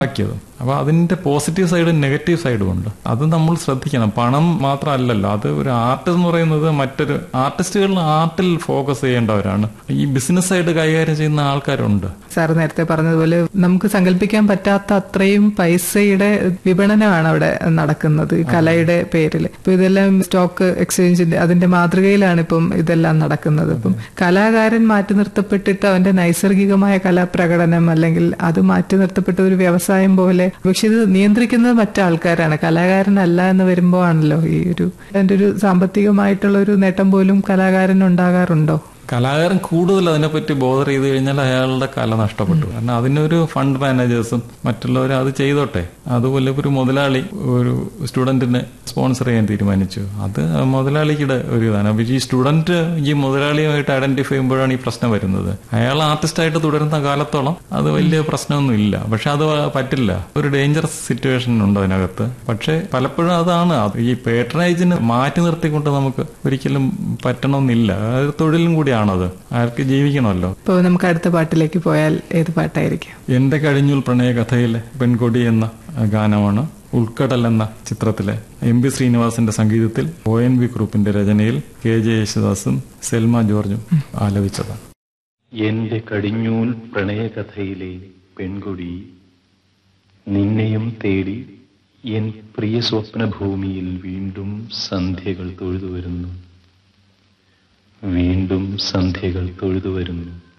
ആക്കിയത് അപ്പോൾ അതിന്റെ പോസിറ്റീവ് സൈഡും നെഗറ്റീവ് സൈഡും ഉണ്ട് അത് നമ്മൾ ശ്രദ്ധിക്കണം പണം മാത്രമല്ലല്ലോ അത് ഒരു ആർട്ട് എന്ന് പറയുന്നത് മറ്റൊരു ആർട്ടിസ്റ്റുകൾ ആർട്ടിൽ ഫോക്കസ് ചെയ്യേണ്ടവരാണ് ഈ ബിസിനസ് സൈഡ് കൈകാര്യം ചെയ്യുന്ന ആൾക്കാരുണ്ട് സാർ നേരത്തെ പറഞ്ഞതുപോലെ നമുക്ക് സങ്കല്പിക്കാൻ പറ്റാത്ത അത്രയും പൈസയുടെ വിപണനമാണ് അവിടെ നടക്കുന്നത് ഈ കലയുടെ പേരിൽ ഇപ്പൊ ഇതെല്ലാം സ്റ്റോക്ക് എക്സ്ചേഞ്ചിന്റെ അതിന്റെ മാതൃകയിലാണ് ഇപ്പം ഇതെല്ലാം നടക്കുന്നത് ഇപ്പം കലാകാരൻ മാറ്റി നിർത്തപ്പെട്ടിട്ട് അവന്റെ നൈസർഗികമായ കലാപ്രകടനം അല്ലെങ്കിൽ അത് മാറ്റി നിർത്തപ്പെട്ട ഒരു വ്യവസായം പോലെ പക്ഷെ ഇത് നിയന്ത്രിക്കുന്നത് മറ്റാൾക്കാരാണ് കലാകാരനല്ല എന്ന് വരുമ്പോൾ ആണല്ലോ ഈ ഒരു അതിന്റെ ഒരു സാമ്പത്തികമായിട്ടുള്ള ഒരു നേട്ടം പോലും കലാകാരൻ ഉണ്ടാകാറുണ്ടോ കലാകാരൻ കൂടുതൽ അതിനെപ്പറ്റി ബോധർ ചെയ്ത് കഴിഞ്ഞാൽ അയാളുടെ കല നഷ്ടപ്പെട്ടു കാരണം അതിനൊരു ഫണ്ട് മാനേജേഴ്സും മറ്റുള്ളവരും അത് ചെയ്തോട്ടെ അതുപോലെ ഒരു മുതലാളി ഒരു സ്റ്റുഡന്റിനെ സ്പോൺസർ ചെയ്യാൻ തീരുമാനിച്ചു അത് മുതലാളിയുടെ ഒരു ഇതാണ് അപ്പൊ ഈ സ്റ്റുഡന്റ് ഈ മുതലാളിയുമായിട്ട് ഐഡന്റിഫൈ ചെയ്യുമ്പോഴാണ് ഈ പ്രശ്നം വരുന്നത് അയാൾ ആർട്ടിസ്റ്റായിട്ട് തുടരുന്ന കാലത്തോളം അത് വലിയ പ്രശ്നമൊന്നും ഇല്ല പക്ഷെ അത് പറ്റില്ല ഒരു ഡേഞ്ചറസ് സിറ്റുവേഷൻ ഉണ്ട് അതിനകത്ത് പക്ഷെ പലപ്പോഴും അതാണ് അത് ഈ പേട്രണേജിന് മാറ്റി നിർത്തിക്കൊണ്ട് നമുക്ക് ഒരിക്കലും പറ്റണമെന്നില്ല അത് തൊഴിലും കൂടിയാണത് അയാൾക്ക് ജീവിക്കണമല്ലോ ഇപ്പോൾ നമുക്ക് അടുത്ത പാട്ടിലേക്ക് പോയാൽ ഏത് പാട്ടായിരിക്കും എന്റെ കഴിഞ്ഞുൽ പ്രണയകഥയിലെ പെൺകൊടി എന്ന ഗാനമാണ് ഉൾക്കടൽ എന്ന ചിത്രത്തിലെ എം പി ശ്രീനിവാസന്റെ സംഗീതത്തിൽ ഒ എൻ വി ഗ്രൂപ്പിന്റെ രചനയിൽ കെ ജെ യേശുദാസും സെൽമ ജോർജും ആലപിച്ചതാണ് എന്റെ കടിഞ്ഞൂൽ പ്രണയകഥയിലെ പെൺകുടി നിന്നെയും തേടി എൻ പ്രിയ സ്വപ്നഭൂമിയിൽ വീണ്ടും സന്ധ്യകൾ തൊഴുതു വരുന്നു വീണ്ടും സന്ധ്യകൾ തൊഴുതു വരുന്നു